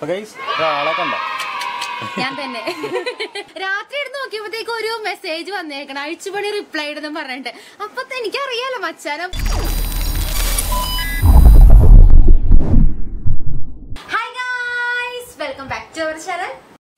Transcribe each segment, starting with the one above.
അപ്പൊ ഗൈസ് ഒരാളെ കണ്ട ഞാൻ തന്നെ രാത്രി എടുത്ത് നോക്കിയപ്പോഴത്തേക്ക് ഒരു മെസ്സേജ് വന്നേക്കണം അഴിച്ചുപണി റിപ്ലൈ ഇടുന്നു പറഞ്ഞിട്ട് അപ്പൊ എനിക്കറിയാലോ മച്ചാനം hi guys welcome back to our channel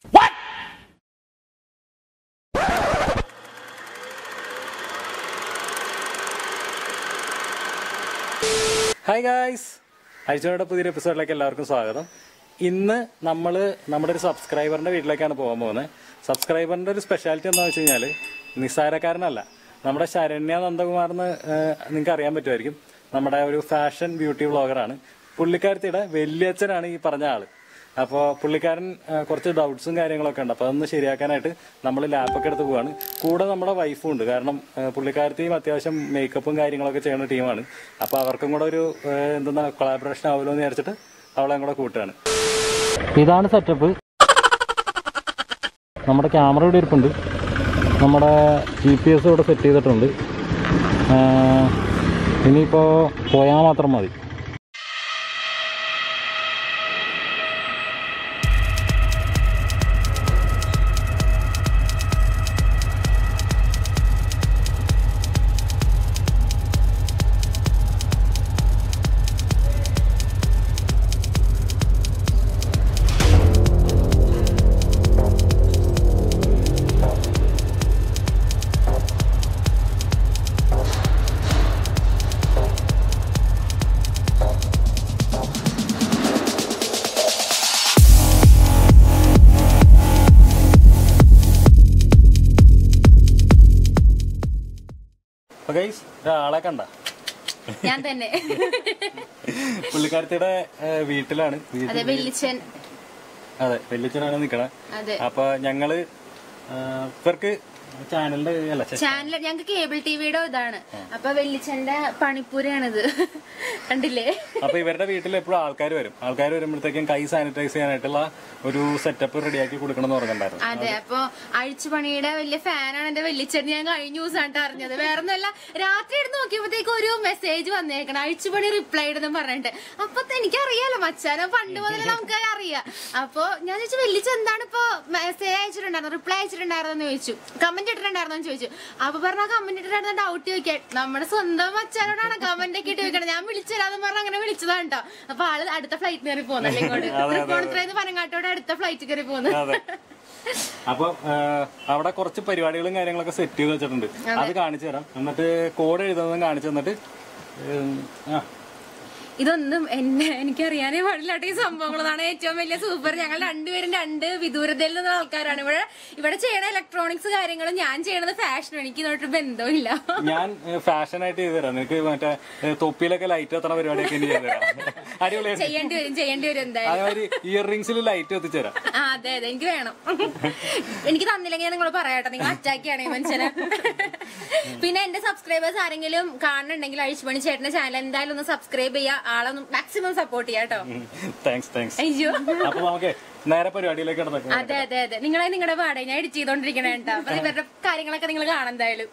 hi guys അയച്ചോടെ പുതിയൊരു എപ്പിസോഡിലേക്ക് എല്ലാവർക്കും സ്വാഗതം ഇന്ന് നമ്മൾ നമ്മുടെ ഒരു സബ്സ്ക്രൈബറിന്റെ വീട്ടിലേക്കാണ് പോകാൻ പോകുന്നത് സബ്സ്ക്രൈബറിന്റെ ഒരു സ്പെഷ്യാലിറ്റി എന്താണെന്ന് വെച്ച് കഴിഞ്ഞാൽ നിസ്സാരക്കാരനല്ല നമ്മുടെ ശരണ്യ നന്ദകുമാർ എന്ന് നിങ്ങൾക്ക് അറിയാൻ പറ്റുമായിരിക്കും നമ്മുടെ ഒരു ഫാഷൻ ബ്യൂട്ടി വ്ളോഗറാണ് പുള്ളിക്കാരത്തിയുടെ വലിയച്ഛനാണ് ഈ പറഞ്ഞ ആള് അപ്പോൾ പുള്ളിക്കാരൻ ആ, കുറച്ച് ഡൗട്ട്സും കാര്യങ്ങളൊക്കെ ഉണ്ട് അപ്പോൾ അതൊന്ന് ശരിയാക്കാനായിട്ട് നമ്മൾ ലാപ്പൊക്കെ എടുത്ത് പോവാണ് കൂടെ നമ്മുടെ വൈഫും ഉണ്ട് കാരണം ആ, പുള്ളിക്കാരത്തിയും അത്യാവശ്യം മേക്കപ്പും കാര്യങ്ങളൊക്കെ ചെയ്യുന്ന ടീമാണ് അപ്പോൾ അവർക്കും കൂടെ ഒരു ആ, എന്തെന്നാ കൊളാബറേഷൻ ആവുമല്ലോ എന്ന് വിചാരിച്ചിട്ട് അവളെയും കൂടെ കൂട്ടുകയാണ് ഇതാണ് സെറ്റപ്പ് നമ്മുടെ ക്യാമറ ഇവിടെ ഇരിപ്പുണ്ട് നമ്മുടെ ജി പി എസ് ഇവിടെ സെറ്റ് ചെയ്തിട്ടുണ്ട് ഇനിയിപ്പോൾ പോയാൽ മാത്രം മതി അപ്പോൾ ഗൈസ് ഒരാളെ കണ്ട ഞാൻ തന്നെ പുള്ളിക്കാരത്തിയുടെ ആ, വീട്ടിലാണ് വീട്ടിൽ അതെ വെല്ലിച്ചൻ അതെ വെല്ലിച്ചനാണ് നിക്കണേ അതെ അപ്പൊ ഞങ്ങള് ആ, ഇവർക്ക് ചാനലിന്റെ അല്ല ഛെ, ചാനൽ ഞങ്ങൾക്ക് കേബിൾ ടിവിയുടെ ഇതാണ് അപ്പൊ വെല്ലിച്ചന്റെ പണിപ്പുരയാണിത് കണ്ടില്ലേ അപ്പൊ ഇവരുടെ വീട്ടിൽ എപ്പോഴും ആൾക്കാർ വരും ആൾക്കാർ വരുമ്പോഴത്തേക്കും കൈ സാനിറ്റൈസ് ചെയ്യാനായിട്ടുള്ള ഒരു സെറ്റപ്പ് റെഡിയാക്കി കൊടുക്കണം എന്ന് പറഞ്ഞിട്ടുണ്ടായിരുന്നു അതെ അപ്പൊ അഴിച്ചുപണിയുടെ വലിയ ഫാനാണ് എന്റെ വെല്ലിച്ചേട്ടൻ ഞാൻ കഴിഞ്ഞ ദിവസമായിട്ട് അറിഞ്ഞത് വേറെ ഒന്നല്ല രാത്രി എടുത്ത് നോക്കിയപ്പോഴത്തേക്ക് ഒരു മെസ്സേജ് വന്നേക്കണം അഴിച്ചുപണി റിപ്ലൈ ഇടുന്നു പറഞ്ഞിട്ട് അപ്പൊ എനിക്കറിയാലോ മച്ചാനോ പണ്ട് മുതലേ നമുക്ക് അറിയാം അപ്പൊ ഞാൻ ചോദിച്ചു വെല്ലിച്ച എന്താണ് ഇപ്പൊ മെസ്സേജ് അയച്ചിട്ടുണ്ടായിരുന്നു റിപ്ലൈ അയച്ചിട്ടുണ്ടായിരുന്നു എന്ന് ചോദിച്ചു കമന്റ് ഇട്ടിട്ടുണ്ടായിരുന്നു എന്ന് ചോദിച്ചു അപ്പൊ പറഞ്ഞ കമന്റ് ഇട്ടിട്ടുണ്ടായിരുന്ന ഡൗട്ട് ചോദിക്കാൻ നമ്മുടെ സ്വന്തം മച്ചാനോടാണ് കമന്റ് ഒക്കെ ഇട്ട് ചോദിക്കണം ഞാൻ വിളിച്ചരാന്ന് പറഞ്ഞ അങ്ങനെ വിളിച്ചതാണ് കേട്ടോ അപ്പൊ ആള് അടുത്ത ഫ്ലൈറ്റ് കയറി പോകുന്നല്ലേ ഇങ്ങോട്ട് തൃപ്പൂണിത്തുറന്ന് പനങ്ങാട്ടോടെ അടുത്ത ഫ്ലൈറ്റ് കയറി പോകുന്നത് അതെ അപ്പൊ ആ, അവിടെ കുറച്ച് പരിപാടികളും കാര്യങ്ങളൊക്കെ സെറ്റ് ചെയ്ത് വെച്ചിട്ടുണ്ട് അത് കാണിച്ചു തരാം എന്നിട്ട് കോഡ് എഴുതുന്നതും കാണിച്ചു തന്നിട്ട് ഉം, ആ ഇതൊന്നും എന്നെ എനിക്കറിയാനേ പാടില്ലാത്ത ഈ സംഭവങ്ങളാണ് ഏറ്റവും വലിയ സൂപ്പർ ഞങ്ങൾ രണ്ടുപേരും രണ്ട് വിദൂരതയിൽ നിന്ന ആൾക്കാരാണ് ഇവിടെ ഇവിടെ ചെയ്യണ ഇലക്ട്രോണിക്സ് കാര്യങ്ങളും ഞാൻ ചെയ്യണത് ഫാഷൻ എനിക്ക് ഇതോട്ട് ബന്ധമില്ല ഞാൻ ഫാഷൻ ആയിട്ട് ചെയ്തു തരാം നിനക്ക് മറ്റേ ഏ, തൊപ്പിയിലൊക്കെ ലൈറ്റ് എത്തണ പരിപാടിയൊക്കെ ഇനി ചെയ്തു തരാം അടിപൊളിയായിട്ട് ചെയ്യേണ്ടി വരും ചെയ്യേണ്ടി വരും എന്തായാലും അതേമാതിരി ഇയർ റിംഗ്സിൽ ലൈറ്റ് എത്തിച്ചേരാം ആ അതെ അതെ എനിക്ക് വേണം എനിക്ക് തന്നില്ലെങ്കിൽ നിങ്ങൾ പറയാട്ടോ നിങ്ങൾ അറ്റാക്കിയാണ് ഈ മനുഷ്യനെ പിന്നെ എന്റെ സബ്സ്ക്രൈബേഴ്സ് ആരെങ്കിലും കാണുന്നുണ്ടെങ്കിൽ അഴിച്ചുപണി ചേട്ടന്റെ ചാനൽ എന്തായാലും ഒന്ന് സബ്സ്ക്രൈബ് ചെയ്യുക ആളൊന്ന് മാക്സിമം സപ്പോർട്ട് ചെയ്യാം കേട്ടോ താങ്ക്സ് താങ്ക്സ് അയ്യോ അപ്പൊ നമുക്ക് നേരെ പരിപാടിയിലേക്ക് കിടന്നേക്കാം അതെ അതെ അതെ നിങ്ങളെ നിങ്ങളുടെ പാടെ ഞാൻ എഡിറ്റ് ചെയ്തോണ്ടിരിക്കണേ കേട്ടോ അപ്പൊ ഇവരുടെ കാര്യങ്ങളൊക്കെ നിങ്ങൾ കാണാൻ എന്തായാലും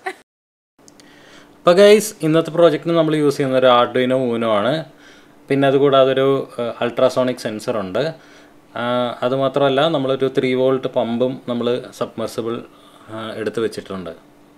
അപ്പോൾ ഗൈസ് ഇന്നത്തെ പ്രോജക്റ്റിന് നമ്മൾ യൂസ് ചെയ്യുന്ന ഒരു ആർഡുയിനോ ഊനോ ആണ് പിന്നെ അതുകൂടാതെ ഒരു അൾട്രാസോണിക് സെൻസർ ഉണ്ട് ആ, അതുമാത്രമല്ല നമ്മളൊരു ത്രീ വോൾട്ട് പമ്പും നമ്മൾ സബ്മർസിബിൾ എടുത്ത് വെച്ചിട്ടുണ്ട്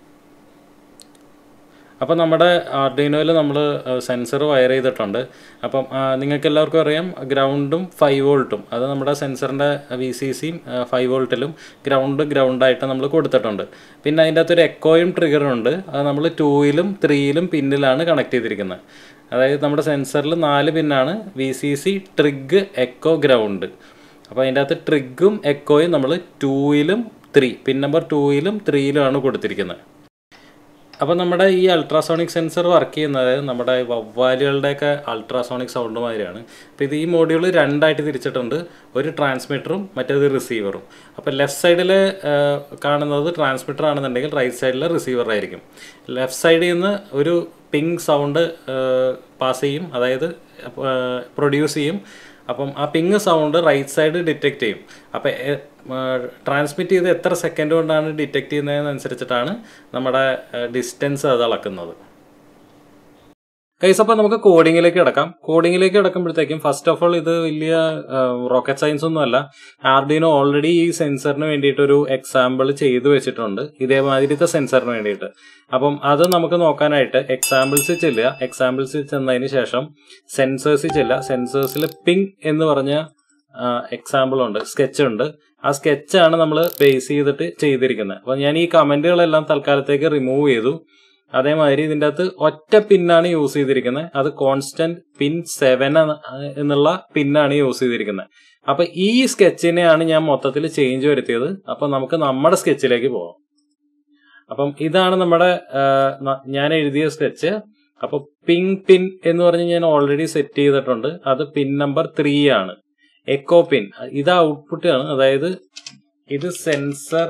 അപ്പോൾ നമ്മുടെ ആർഡിനോയിൽ നമ്മൾ സെൻസർ വയർ ചെയ്തിട്ടുണ്ട് അപ്പം നിങ്ങൾക്ക് എല്ലാവർക്കും അറിയാം ഗ്രൗണ്ടും ഫൈവ് വോൾട്ടും അത് നമ്മുടെ സെൻസറിൻ്റെ വി സി സിയും ഫൈവ് വോൾട്ടിലും ഗ്രൗണ്ട് ഗ്രൗണ്ടായിട്ട് നമ്മൾ കൊടുത്തിട്ടുണ്ട് പിന്നെ അതിൻ്റെ അകത്തൊരു എക്കോയും ട്രിഗറും ഉണ്ട് അത് നമ്മൾ ടൂയിലും ത്രീയിലും പിന്നിലാണ് കണക്ട് ചെയ്തിരിക്കുന്നത് അതായത് നമ്മുടെ സെൻസറിൽ നാല് പിന്നാണ് V C C trig echo ground അപ്പോൾ അതിൻ്റെ അകത്ത് ട്രിഗും എക്കോയും നമ്മൾ ടൂയിലും ത്രീ പിൻ നമ്പർ ടൂയിലും ത്രീയിലുമാണ് കൊടുത്തിരിക്കുന്നത് അപ്പോൾ നമ്മുടെ ഈ അൾട്രാസോണിക് സെൻസർ വർക്ക് ചെയ്യുന്നത് നമ്മുടെ വവ്വാലുകളുടെയൊക്കെ അൾട്രാസോണിക് സൗണ്ട് മാതിരിയാണ് അപ്പോൾ ഇത് ഈ മോഡ്യൂൾ രണ്ടായിട്ട് തിരിച്ചിട്ടുണ്ട് ഒരു ട്രാൻസ്മിറ്ററും മറ്റേത് റിസീവറും അപ്പോൾ ലെഫ്റ്റ് സൈഡിൽ കാണുന്നത് ട്രാൻസ്മിറ്റർ ആണെന്നുണ്ടെങ്കിൽ റൈറ്റ് സൈഡിൽ റിസീവർ ആയിരിക്കും ലെഫ്റ്റ് സൈഡിൽ നിന്ന് ഒരു പിങ്ക് സൗണ്ട് പാസ് ചെയ്യും അതായത് പ്രൊഡ്യൂസ് ചെയ്യും അപ്പം ആ ping sound right side detect ചെയ്യും അപ്പം ട്രാൻസ്മിറ്റ് ചെയ്ത് എത്ര സെക്കൻഡ് കൊണ്ടാണ് ഡിറ്റക്ട് ചെയ്യുന്നതിനനുസരിച്ചിട്ടാണ് നമ്മുടെ ഡിസ്റ്റൻസ് അത് അളക്കുന്നത് കൈസ് അപ്പോൾ നമുക്ക് കോഡിങ്ങിലേക്ക് കിടക്കാം കോഡിങ്ങിലേക്ക് കിടക്കുമ്പോഴത്തേക്കും ഫസ്റ്റ് ഓഫ് ഓൾ ഇത് വലിയ റോക്കറ്റ് സയൻസ് ഒന്നുമല്ല ആർഡിനോ ഓൾറെഡി ഈ സെൻസറിന് വേണ്ടിയിട്ടൊരു എക്സാമ്പിൾ ചെയ്തു വെച്ചിട്ടുണ്ട് ഇതേമാതിരിത്തെ സെൻസറിന് വേണ്ടിയിട്ട് അപ്പം അത് നമുക്ക് നോക്കാനായിട്ട് എക്സാമ്പിൾസ് ചെല്ലുക എക്സാമ്പിൾസ് ചെന്നതിന് ശേഷം സെൻസേഴ്സിൽ ചെല്ലുക സെൻസേഴ്സിൽ പിങ് എന്ന് പറഞ്ഞ എക്സാമ്പിൾ ഉണ്ട് സ്കെച്ച് ഉണ്ട് ആ സ്കെച്ചാണ് നമ്മൾ ബേസ് ചെയ്തിട്ട് ചെയ്തിരിക്കുന്നത് അപ്പം ഞാൻ ഈ കമന്റുകളെല്ലാം തൽക്കാലത്തേക്ക് റിമൂവ് ചെയ്തു അതേമാതിരി ഇതിൻ്റെ അകത്ത് ഒറ്റ പിന്നാണ് യൂസ് ചെയ്തിരിക്കുന്നത് അത് കോൺസ്റ്റന്റ് പിൻ സെവൻ എന്നുള്ള പിന്നാണ് യൂസ് ചെയ്തിരിക്കുന്നത് അപ്പൊ ഈ സ്കെച്ചിനെയാണ് ഞാൻ മൊത്തത്തിൽ ചേഞ്ച് വരുത്തിയത് അപ്പൊ നമുക്ക് നമ്മുടെ സ്കെച്ചിലേക്ക് പോവാം അപ്പം ഇതാണ് നമ്മുടെ ആ, ന- ഞാൻ എഴുതിയ സ്കെച്ച് അപ്പൊ പിങ് പിൻ എന്ന് പറഞ്ഞ് ഞാൻ ഓൾറെഡി സെറ്റ് ചെയ്തിട്ടുണ്ട് അത് പിൻ നമ്പർ ത്രീ ആണ് എക്കോ പിൻ ഇത് ഔട്ട്പുട്ട് ആണ് അതായത് ഇത് സെൻസർ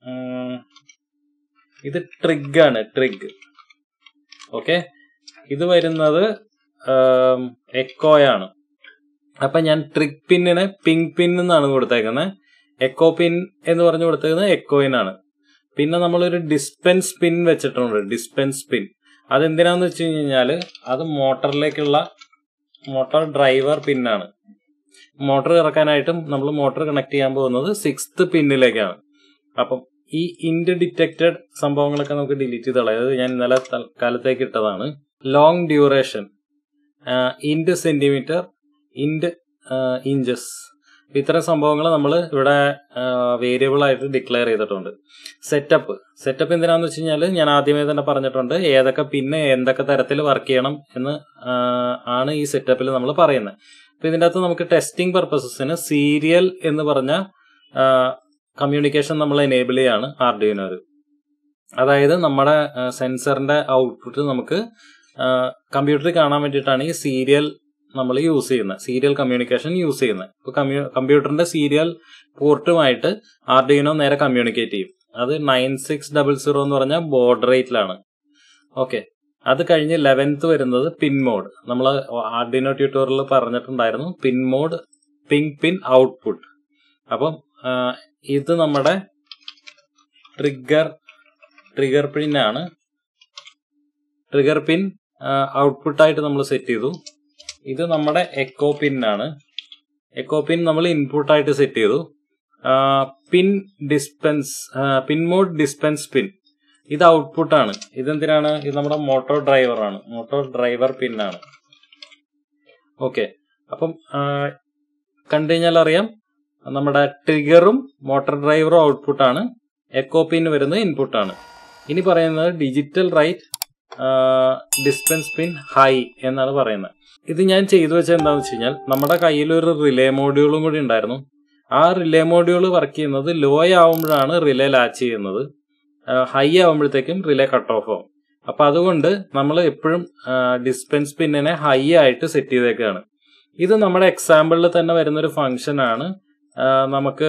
ഇത് ട്രിഗ് ആണ് ട്രിഗ് ഓക്കെ ഇത് വരുന്നത് എക്കോയാണ് അപ്പൊ ഞാൻ ട്രിഗ് പിന്നിനെ പിങ് പിൻ എന്നാണ് കൊടുത്തേക്കുന്നത് എക്കോ പിൻ എന്ന് പറഞ്ഞു കൊടുത്തേക്കുന്നത് എക്കോയിനാണ് പിന്നെ നമ്മളൊരു ഡിസ്പെൻസ് പിൻ വെച്ചിട്ടുണ്ട് ഡിസ്പെൻസ് പിൻ അതെന്തിനാന്ന് വെച്ച് കഴിഞ്ഞാല് അത് മോട്ടറിലേക്കുള്ള മോട്ടോർ ഡ്രൈവർ പിന്നാണ് മോട്ടോർ ഇറക്കാനായിട്ടും നമ്മൾ മോട്ടോർ കണക്ട് ചെയ്യാൻ പോകുന്നത് സിക്സ്ത് പിന്നിലേക്കാണ് അപ്പം ഈ ഇൻഡ് ഡിറ്റക്റ്റഡ് സംഭവങ്ങളൊക്കെ നമുക്ക് ഡിലീറ്റ് ചെയ്ത് കളയാം അത് ഞാൻ ഇന്നലെ തൽക്കാലത്തേക്ക് ഇട്ടതാണ് long duration and centimetre and inches ഇത്തരം സംഭവങ്ങൾ നമ്മൾ ഇവിടെ വേരിയബിൾ ആയിട്ട് ഡിക്ലെയർ ചെയ്തിട്ടുണ്ട് സെറ്റപ്പ് സെറ്റപ്പ് എന്തിനാന്ന് വെച്ച് കഴിഞ്ഞാൽ ഞാൻ ആദ്യമേ തന്നെ പറഞ്ഞിട്ടുണ്ട് ഏതൊക്കെ പിന്നെ എന്തൊക്കെ തരത്തിൽ വർക്ക് ചെയ്യണം എന്ന് ആ, ആണ് ഈ സെറ്റപ്പിൽ നമ്മൾ പറയുന്നത് അപ്പൊ ഇതിൻ്റെ അകത്ത് നമുക്ക് ടെസ്റ്റിംഗ് പർപ്പസസിന് സീരിയൽ എന്ന് പറഞ്ഞ കമ്മ്യൂണിക്കേഷൻ നമ്മൾ എനേബിൾ ചെയ്യാണ് ആർഡിനോര് അതായത് നമ്മുടെ സെൻസറിന്റെ ഔട്ട്പുട്ട് നമുക്ക് കമ്പ്യൂട്ടറിൽ കാണാൻ വേണ്ടിയിട്ടാണ് ഈ സീരിയൽ നമ്മൾ യൂസ് ചെയ്യുന്നത് സീരിയൽ കമ്മ്യൂണിക്കേഷൻ യൂസ് ചെയ്യുന്നത് ഇപ്പോൾ കമ്പ്യൂട്ടറിന്റെ സീരിയൽ പോർട്ടുമായിട്ട് ആർഡിനോ നേരെ കമ്മ്യൂണിക്കേറ്റ് ചെയ്യും അത് നയൻ സിക്സ് ഡബിൾ സീറോ എന്ന് പറഞ്ഞ ബോർഡ് റേറ്റിലാണ് ഓക്കെ അത് കഴിഞ്ഞ് ലെവൻത്ത് വരുന്നത് പിൻ മോഡ് നമ്മൾ ആർഡിനോ ട്യൂട്ടോറിയൽ പറഞ്ഞിട്ടുണ്ടായിരുന്നു pin mode ping pin output അപ്പം ആ, ഇത് നമ്മുടെ ട്രിഗർ ട്രിഗർ പിൻ ആണ് ട്രിഗർ പിൻ ഔട്ട്പുട്ടായിട്ട് നമ്മൾ സെറ്റ് ചെയ്തു ഇത് നമ്മുടെ എക്കോ പിൻ ആണ് എക്കോ പിൻ നമ്മൾ ഇൻപുട്ടായിട്ട് സെറ്റ് ചെയ്തു pin dispense pin mode dispense pin ഇത് ഔട്ട്പുട്ടാണ് ഇതെന്തിനാണ് ഇത് നമ്മുടെ മോട്ടോർ ഡ്രൈവർ ആണ് മോട്ടോർ ഡ്രൈവർ പിൻ ആണ് ഓക്കെ അപ്പം ആ, കണ്ടു കഴിഞ്ഞാൽ അറിയാം നമ്മുടെ ട്രിഗറും മോട്ടോർ ഡ്രൈവറും ഔട്ട്പുട്ടാണ് എക്കോ പിൻ വരുന്നത് ഇൻപുട്ടാണ് ഇനി പറയുന്നത് digital write dispense pin high എന്നാണ് പറയുന്നത് ഇത് ഞാൻ ചെയ്തു വെച്ചത് എന്താണെന്ന് വെച്ച് കഴിഞ്ഞാൽ നമ്മുടെ കയ്യിൽ ഒരു റിലേ മോഡ്യൂളും കൂടി ഉണ്ടായിരുന്നു ആ റിലേ മോഡ്യൂൾ വർക്ക് ചെയ്യുന്നത് ലോ ആവുമ്പോഴാണ് റിലേ ലാച്ച് ചെയ്യുന്നത് ഹൈ ആവുമ്പോഴത്തേക്കും റിലേ കട്ട് ഓഫ് ആവും അപ്പൊ അതുകൊണ്ട് നമ്മൾ എപ്പോഴും ഡിസ്പെൻസ് പിന്നിനെ ഹൈ ആയിട്ട് സെറ്റ് ചെയ്തേക്കാണ് ഇത് നമ്മുടെ എക്സാമ്പിളിൽ തന്നെ വരുന്ന ഒരു ഫംഗ്ഷൻ ആണ് ആ, നമുക്ക്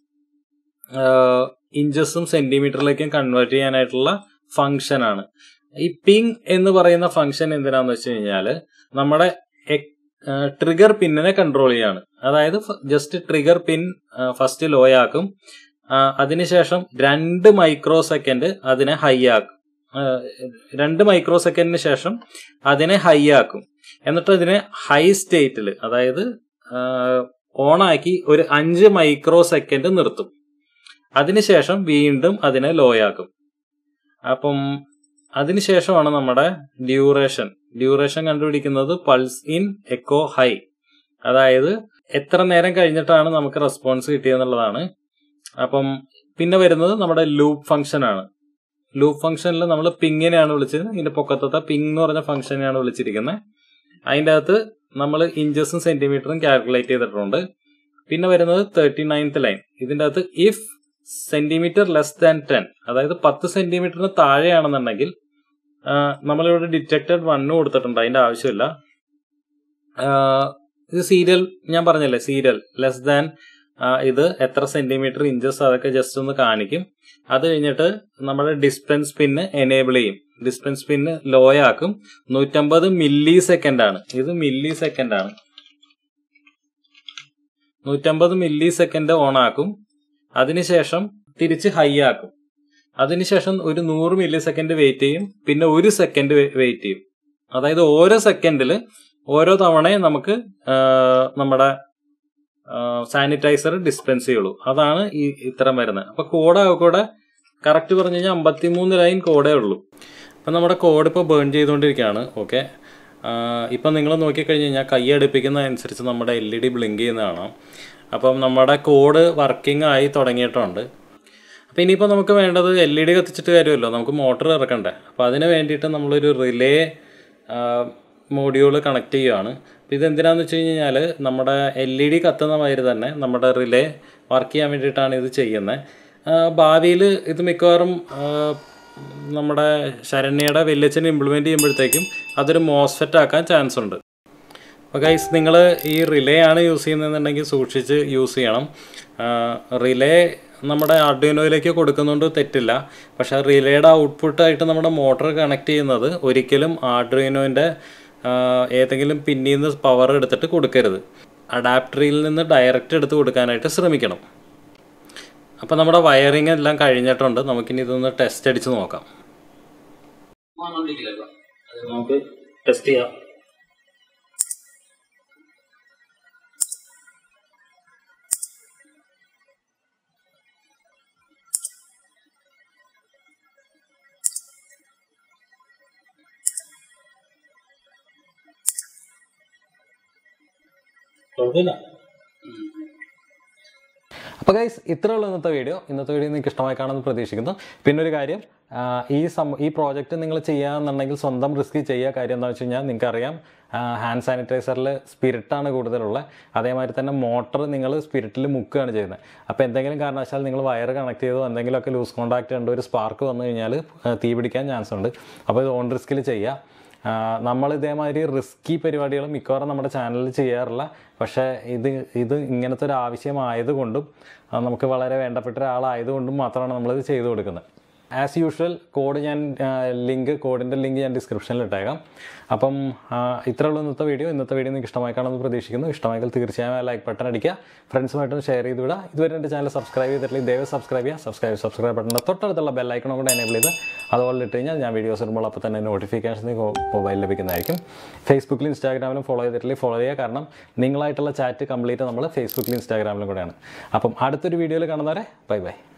ഇഞ്ചസും സെന്റിമീറ്ററിലേക്കും കൺവേർട്ട് ചെയ്യാനായിട്ടുള്ള ഫംഗ്ഷൻ ആണ് ഈ പിങ് എന്ന് പറയുന്ന ഫംഗ്ഷൻ എന്തിനാന്ന് വെച്ച് കഴിഞ്ഞാൽ നമ്മുടെ ട്രിഗർ പിന്നിനെ കൺട്രോൾ ചെയ്യാണ് അതായത് just trigger pin first low ആക്കും ആ, അതിനുശേഷം രണ്ട് മൈക്രോ സെക്കൻഡ് അതിനെ ഹൈ ആക്കും ആ, രണ്ട് മൈക്രോ സെക്കൻഡിന് ശേഷം അതിനെ ഹൈ ആക്കും എന്നിട്ട് അതിനെ ഹൈ സ്റ്റേറ്റിൽ അതായത് ഓൺ ആക്കി ഒരു അഞ്ച് മൈക്രോ സെക്കൻഡ് നിർത്തും അതിനുശേഷം വീണ്ടും അതിനെ ലോ ആക്കും അപ്പം അതിനുശേഷമാണ് നമ്മുടെ ഡ്യൂറേഷൻ ഡ്യൂറേഷൻ കണ്ടുപിടിക്കുന്നത് പൾസ് ഇൻ എക്കോ ഹൈ അതായത് എത്ര നേരം കഴിഞ്ഞിട്ടാണ് നമുക്ക് റെസ്പോൺസ് കിട്ടിയെന്നുള്ളതാണ് അപ്പം പിന്നെ വരുന്നത് നമ്മുടെ ലൂപ്പ് ഫംഗ്ഷൻ ആണ് ലൂപ്പ് ഫംഗ്ഷനിൽ നമ്മൾ പിങ്ങിനെയാണ് വിളിച്ചത് ഇതിന്റെ പൊക്കത്തത്തെ പിങ് എന്ന് പറഞ്ഞ ഫംഗ്ഷനെയാണ് വിളിച്ചിരിക്കുന്നത് അതിൻ്റെ അകത്ത് നമ്മൾ ഇഞ്ചസും സെന്റിമീറ്ററും കാൽക്കുലേറ്റ് ചെയ്തിട്ടുണ്ട് പിന്നെ വരുന്നത് തേർട്ടി നയൻത്ത് ലൈൻ ഇതിൻ്റെ അകത്ത് if centimetre less than ten അതായത് പത്ത് സെന്റിമീറ്ററിന് താഴെയാണെന്നുണ്ടെങ്കിൽ ആ, നമ്മളിവിടെ ഡിറ്റക്റ്റഡ് വണ്ണ് കൊടുത്തിട്ടുണ്ട് അതിന്റെ ആവശ്യമില്ല ആ, ഇത് സീരിയൽ ഞാൻ പറഞ്ഞല്ലേ സീരിയൽ ലെസ് ദാൻ ഇത് എത്ര സെന്റിമീറ്റർ ഇഞ്ചസ് അതൊക്കെ ജസ്റ്റ് ഒന്ന് കാണിക്കും അത് കഴിഞ്ഞിട്ട് നമ്മുടെ ഡിസ്പെൻസ് പിന്ന് എനേബിൾ ചെയ്യും ഡിസ്പെൻസ് പിന്ന് ലോ ആക്കും നൂറ്റമ്പത് മില്ലി സെക്കൻഡ് ആണ് ഇത് മില്ലി സെക്കൻഡ് ആണ് നൂറ്റമ്പത് മില്ലി സെക്കൻഡ് ഓൺ ആക്കും അതിനുശേഷം തിരിച്ച് ഹൈ ആക്കും അതിനുശേഷം ഒരു നൂറ് മില്ലി സെക്കൻഡ് വെയിറ്റ് ചെയ്യും പിന്നെ ഒരു സെക്കൻഡ് വെയിറ്റ് ചെയ്യും അതായത് ഓരോ സെക്കൻഡിൽ ഓരോ തവണയും നമുക്ക് ആ, നമ്മുടെ സാനിറ്റൈസർ ഡിസ്പെൻസ് ചെയ്യുള്ളൂ അതാണ് ഈ ഇത്തരം വരുന്നത് അപ്പൊ കോഡ് കൂടെ കറക്റ്റ് പറഞ്ഞു കഴിഞ്ഞാൽ അമ്പത്തിമൂന്ന് ലൈൻ കോഡേ ഉള്ളൂ അപ്പം നമ്മുടെ കോഡ് ഇപ്പോൾ ബേൺ ചെയ്തുകൊണ്ടിരിക്കുകയാണ് ഓക്കെ ഇപ്പം നിങ്ങൾ നോക്കിക്കഴിഞ്ഞ് കഴിഞ്ഞാൽ കൈ അടുപ്പിക്കുന്നതനുസരിച്ച് നമ്മുടെ എൽ ഇ ഡി ബ്ലിങ്ക് ചെയ്യുന്ന കാണാം അപ്പം നമ്മുടെ കോഡ് വർക്കിംഗ് ആയി തുടങ്ങിയിട്ടുണ്ട് അപ്പോൾ ഇനിയിപ്പോൾ നമുക്ക് വേണ്ടത് എൽ ഇ ഡി കത്തിച്ചിട്ട് കാര്യമല്ലോ നമുക്ക് മോട്ടർ ഇറക്കണ്ടേ അപ്പോൾ അതിന് വേണ്ടിയിട്ട് നമ്മളൊരു റിലേ മോഡ്യൂൾ കണക്ട് ചെയ്യുകയാണ് അപ്പോൾ ഇതെന്തിനാന്ന് വെച്ച് കഴിഞ്ഞാൽ നമ്മുടെ എൽ ഇ ഡി കത്തുന്ന മാതിരി തന്നെ നമ്മുടെ റിലേ വർക്ക് ചെയ്യാൻ വേണ്ടിയിട്ടാണ് ഇത് ചെയ്യുന്നത് ഭാവിയിൽ ഇത് മിക്കവാറും ആ, നമ്മുടെ ശരണ്യയുടെ വല്യച്ഛൻ ഇംപ്ലിമെൻറ്റ് ചെയ്യുമ്പോഴത്തേക്കും അതൊരു മോസ്ഫെറ്റ് ആക്കാൻ ചാൻസ് ഉണ്ട് അപ്പോൾ ഗൈസ് നിങ്ങൾ ഈ റിലേ ആണ് യൂസ് ചെയ്യുന്നതെന്നുണ്ടെങ്കിൽ സൂക്ഷിച്ച് യൂസ് ചെയ്യണം റിലേ നമ്മുടെ ആർഡിനോയിലേക്ക് കൊടുക്കുന്നുണ്ട് തെറ്റില്ല പക്ഷേ റിലേയുടെ ഔട്ട്പുട്ടായിട്ട് നമ്മുടെ മോട്ടോർ കണക്ട് ചെയ്യുന്നത് ഒരിക്കലും ആർഡിനോൻ്റെ ഏതെങ്കിലും പിന്നിൽ നിന്ന് പവർ എടുത്തിട്ട് കൊടുക്കരുത് അഡാപ്റ്ററിൽ നിന്ന് ഡയറക്റ്റ് എടുത്ത് കൊടുക്കാനായിട്ട് ശ്രമിക്കണം അപ്പോൾ നമ്മുടെ വയറിങ് എല്ലാം കഴിഞ്ഞിട്ടുണ്ട് നമുക്കിനി ഇതൊന്ന് ടെസ്റ്റ് അടിച്ച് നോക്കാം നമുക്ക് ടെസ്റ്റ് ചെയ്യാം കുഴപ്പമില്ല അപ്പോൾ ഗൈസ് ഇത്രയുള്ള ഇന്നത്തെ വീഡിയോ ഇന്നത്തെ വീഡിയോ നിങ്ങൾക്ക് ഇഷ്ടമായി കാണുമെന്ന് പ്രതീക്ഷിക്കുന്നു പിന്നെ ഒരു കാര്യം ആ, ഈ സം ഈ പ്രോജക്റ്റ് നിങ്ങൾ ചെയ്യുകയാണെന്നുണ്ടെങ്കിൽ സ്വന്തം റിസ്ക് ചെയ്യുക കാര്യം എന്താണെന്ന് വെച്ച് കഴിഞ്ഞാൽ നിങ്ങൾക്കറിയാം ഹാൻഡ് സാനിറ്റൈസറിൽ സ്പിരിറ്റാണ് കൂടുതലുള്ളത് അതേമാതിരി തന്നെ മോട്ടർ നിങ്ങൾ സ്പിരിറ്റിൽ മുക്കുകയാണ് ചെയ്യുന്നത് അപ്പോൾ എന്തെങ്കിലും കാരണവശാൽ നിങ്ങൾ വയർ കണക്ട് ചെയ്തോ എന്തെങ്കിലുമൊക്കെ ലൂസ് കോൺടാക്റ്റ് ഉണ്ട് ഒരു സ്പാർക്ക് വന്നു കഴിഞ്ഞാൽ ആ, തീ പിടിക്കാൻ ചാൻസ് ഉണ്ട് അപ്പോൾ ഇത് ഓൺ റിസ്കിൽ ചെയ്യുക ആ, നമ്മൾ ഇതേമാതിരി റിസ്കി പരിപാടികൾ മിക്കവാറും നമ്മുടെ ചാനലിൽ ചെയ്യാറില്ല പക്ഷേ ഇത് ഇത് ഇങ്ങനത്തെ ഒരു ആവശ്യമായതുകൊണ്ടും ആ, നമുക്ക് വളരെ വേണ്ടപ്പെട്ട ഒരാളായതുകൊണ്ടും മാത്രമാണ് നമ്മളിത് ചെയ്തു കൊടുക്കുന്നത് ആസ് യൂഷ്വൽ കോഡ് ഞാൻ ലിങ്ക് കോഡിൻ്റെ ലിങ്ക് ഞാൻ ഡിസ്ക്രിപ്ഷനിൽ ഇട്ടേക്കാം അപ്പം ആ, ഇത്രയുള്ള ഇന്നത്തെ വീഡിയോ ഇന്നത്തെ വീഡിയോ നിങ്ങൾക്ക് ഇഷ്ടമായി കാണുമെന്ന് പ്രതീക്ഷിക്കുന്നു ഇഷ്ടമായെങ്കിൽ തീർച്ചയായും ലൈക്ക് ബട്ടൺ അടിക്കുക ഫ്രണ്ട്സുമായിട്ടൊന്ന് ഷെയർ ചെയ്ത് വിടുക ഇതുവരെ എൻ്റെ ചാനൽ സബ്സ്ക്രൈബ് ചെയ്തിട്ടില്ലെങ്കിൽ ദയവ് സബ്സ്ക്രൈബ് ചെയ്യുക സബ്സ്ക്രൈബ് സബ്സ്ക്രൈബ് ബട്ടണിൻ്റെ തൊട്ടടുത്തുള്ള ബെല്ലൈക്കണും കൂടെ എനേബിൾ ചെയ്ത് അതുപോലെ ഇട്ട് കഴിഞ്ഞാൽ ഞാൻ വീഡിയോസ് ഇടുമ്പോൾ അപ്പോൾ തന്നെ നോട്ടിഫിക്കേഷൻ മൊബൈൽ ലഭിക്കുന്നതായിരിക്കും ഫേസ്ബുക്കിലും ഇൻസ്റ്റാഗ്രാമിലും ഫോളോ ചെയ്തിട്ടില്ലെങ്കിൽ ഫോളോ ചെയ്യുക കാരണം നിങ്ങളായിട്ടുള്ള ചാറ്റ് കംപ്ലീറ്റ് നമ്മൾ ഫേസ്ബുക്കിലും ഇൻസ്റ്റാഗ്രാമിലും കൂടെയാണ് അപ്പം അടുത്തൊരു വീഡിയോയിൽ കാണുന്നവരെ ബൈ ബൈ